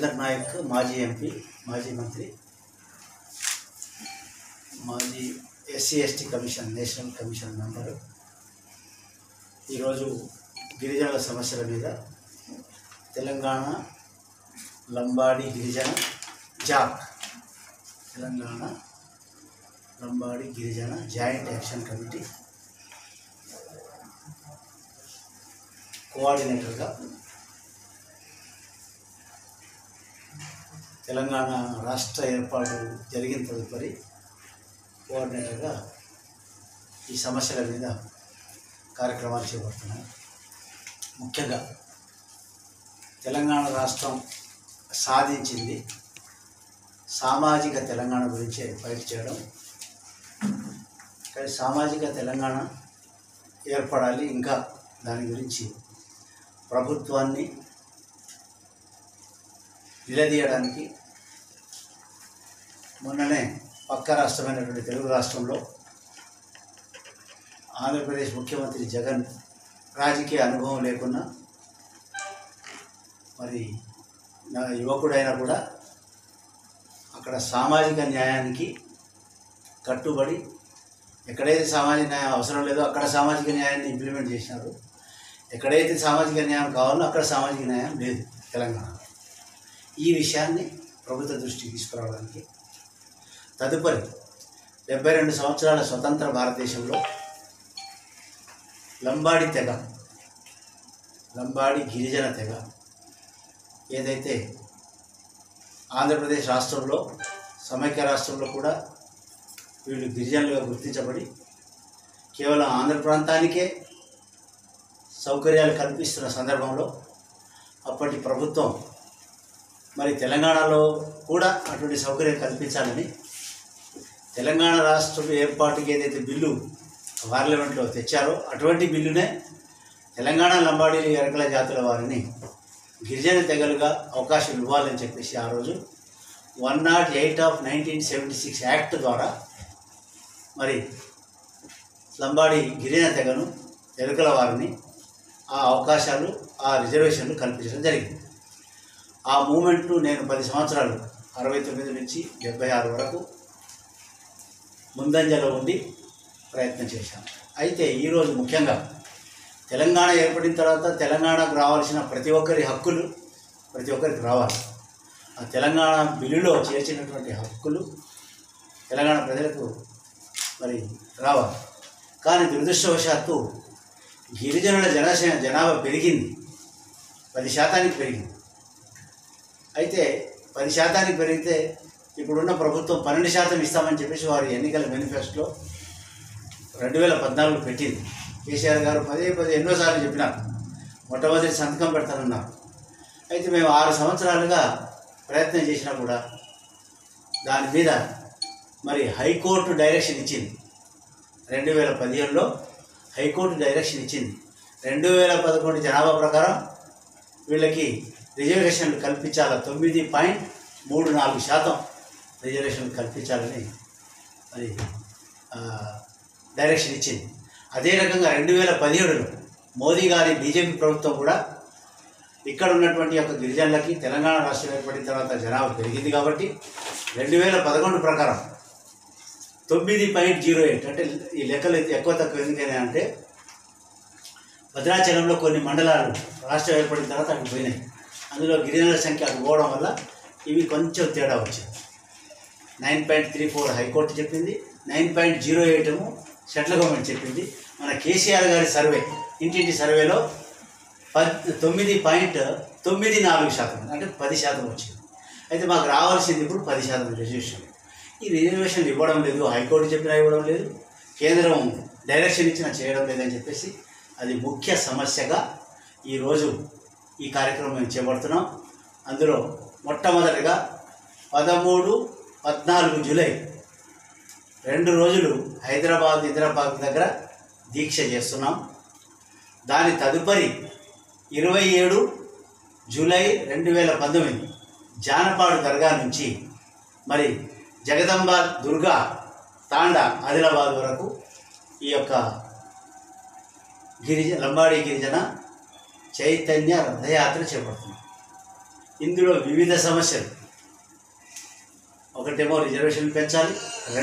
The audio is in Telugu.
యుగంధర్ నాయక్ మాజీ ఎంపీ మాజీ మంత్రి మాజీ SC ST commission national commission member ఈరోజు గిరిజనుల సమస్యల మీద తెలంగాణ లంబాడి గిరిజన జాక్ తెలంగాణ లంబాడి గిరిజన జాయింట్ యాక్షన్ కమిటీ కోఆర్డినేటర్గా తెలంగాణ రాష్ట్ర ఏర్పాటు జరిగిన తదుపరి కోఆర్డినేటర్గా ఈ సమస్యల మీద కార్యక్రమాలు చేపడుతున్నాయి ముఖ్యంగా తెలంగాణ రాష్ట్రం సాధించింది సామాజిక తెలంగాణ గురించే ఫైట్ చేయడం కానీ సామాజిక తెలంగాణ ఏర్పడాలి ఇంకా దాని గురించి ప్రభుత్వాన్ని నిలదీయడానికి మొన్ననే పక్క రాష్ట్రమైనటువంటి తెలుగు రాష్ట్రంలో ఆంధ్రప్రదేశ్ ముఖ్యమంత్రి జగన్ రాజకీయ అనుభవం లేకున్నా మరి నా యువకుడైనా కూడా అక్కడ సామాజిక న్యాయానికి కట్టుబడి ఎక్కడైతే సామాజిక న్యాయం అవసరం లేదో అక్కడ సామాజిక న్యాయాన్ని ఇంప్లిమెంట్ చేసినారు ఎక్కడైతే సామాజిక న్యాయం కావాలో అక్కడ సామాజిక న్యాయం లేదు తెలంగాణలో ఈ విషయాన్ని ప్రభుత్వ దృష్టికి తీసుకురావడానికి తదుపరి డెబ్బై రెండు సంవత్సరాల స్వతంత్ర భారతదేశంలో లంబాడి తెగ లంబాడి గిరిజన తెగ ఏదైతే ఆంధ్రప్రదేశ్ రాష్ట్రంలో సమైక్య రాష్ట్రంలో కూడా వీళ్ళు గిరిజనులుగా గుర్తించబడి కేవలం ఆంధ్ర ప్రాంతానికే సౌకర్యాలు కల్పిస్తున్న సందర్భంలో అప్పటి ప్రభుత్వం మరి తెలంగాణలో కూడా అటువంటి సౌకర్యం కల్పించాలని తెలంగాణ రాష్ట్రం ఏర్పాటుకి ఏదైతే బిల్లు పార్లమెంట్లో తెచ్చారో అటువంటి బిల్లునే తెలంగాణ లంబాడి ఎరకల జాతుల వారిని గిరిజన తెగలుగా అవకాశం ఇవ్వాలని చెప్పేసి ఆ రోజు one nought eight of nineteen seventy six act ద్వారా మరి లంబాడి గిరిజన తెగను ఎరుకల వారిని ఆ అవకాశాలు ఆ రిజర్వేషన్లు కల్పించడం జరిగింది ఆ మూమెంట్ నేను పది సంవత్సరాలు అరవై తొమ్మిది నుంచి డెబ్బై ఆరు వరకు ముందంజలో ఉండి ప్రయత్నం చేశాను అయితే ఈరోజు ముఖ్యంగా తెలంగాణ ఏర్పడిన తర్వాత తెలంగాణకు రావాల్సిన ప్రతి ఒక్కరి హక్కులు ప్రతి ఒక్కరికి రావాలి ఆ తెలంగాణ బిల్లులో చేర్చినటువంటి హక్కులు తెలంగాణ ప్రజలకు మరి రావాలి కానీ దురదృష్టవశాత్తు గిరిజనుల జనస జనాభా పెరిగింది పది శాతానికి పెరిగింది అయితే పది శాతానికి పెరిగితే ఇప్పుడున్న ప్రభుత్వం పన్నెండు శాతం ఇస్తామని చెప్పేసి వారి ఎన్నికల మేనిఫెస్టోలో రెండు వేల పద్నాలుగు పెట్టింది కేసీఆర్ గారు పదే పదే ఎన్నోసార్లు చెప్పినారు మొట్టమొదటి సంతకం పెడతానన్నారు అయితే మేము ఆరు సంవత్సరాలుగా ప్రయత్నం చేసినా కూడా దాని మీద మరి హైకోర్టు డైరెక్షన్ ఇచ్చింది రెండు వేల పదిహేనులో హైకోర్టు డైరెక్షన్ ఇచ్చింది రెండు వేల పదకొండు జనాభా ప్రకారం వీళ్ళకి రిజర్వేషన్లు కల్పించాల తొమ్మిది పాయింట్ మూడు నాలుగు శాతం రిజర్వేషన్లు కల్పించాలని మరి ఆ, డైరెక్షన్ ఇచ్చింది అదే రకంగా రెండు వేల పదిహేడులో మోదీ గారి బీజేపీ ప్రభుత్వం కూడా ఇక్కడ ఉన్నటువంటి యొక్క గిరిజనులకి తెలంగాణ రాష్ట్రం ఏర్పడిన తర్వాత జనాభా పెరిగింది కాబట్టి రెండు వేల పదకొండు ప్రకారం తొమ్మిది పాయింట్ జీరో ఎయిట్ అంటే ఈ లెక్కలు అయితే ఎక్కువ తక్కువ ఎందుకని అంటే భద్రాచలంలో కొన్ని మండలాలు రాష్ట్రం ఏర్పడిన తర్వాత అటు పోయినాయి అందులో గిరిజనుల సంఖ్య అటు పోవడం వల్ల ఇవి కొంచెం తేడా వచ్చింది nine point three four high court చెప్పింది నైన్ పాయింట్ జీరో ఎయిట్ ఏమో సెంట్రల్ గవర్నమెంట్ చెప్పింది మన కేసీఆర్ గారి సర్వే ఇంటింటి సర్వేలో పద్ తొమ్మిది పాయింట్ తొమ్మిది నాలుగు శాతం అంటే పది శాతం వచ్చింది అయితే మాకు రావాల్సింది ఇప్పుడు పది శాతం రిజర్వేషన్ ఈ రిజర్వేషన్లు ఇవ్వడం లేదు హైకోర్టు చెప్పినా ఇవ్వడం లేదు కేంద్రం డైరెక్షన్ ఇచ్చినా చేయడం లేదని చెప్పేసి అది ముఖ్య సమస్యగా ఈరోజు ఈ కార్యక్రమం మేము చేపడుతున్నాం అందులో మొట్టమొదటిగా పదమూడు పద్నాలుగు జూలై రెండు రోజులు హైదరాబాద్ ఇందిరాబాద్ దగ్గర దీక్ష చేస్తున్నాం దాని తదుపరి ఇరవై ఏడు జూలై రెండు వేల పంతొమ్మిది జానపాడు దర్గా నుంచి మరి జగదంబ దుర్గా తాండా ఆదిలాబాద్ వరకు ఈ యొక్క గిరిజ లంబాడి గిరిజన చైతన్య రథయాత్ర చేపడుతున్నాం ఇందులో వివిధ సమస్యలు ఒకటేమో రిజర్వేషన్లు పెంచాలి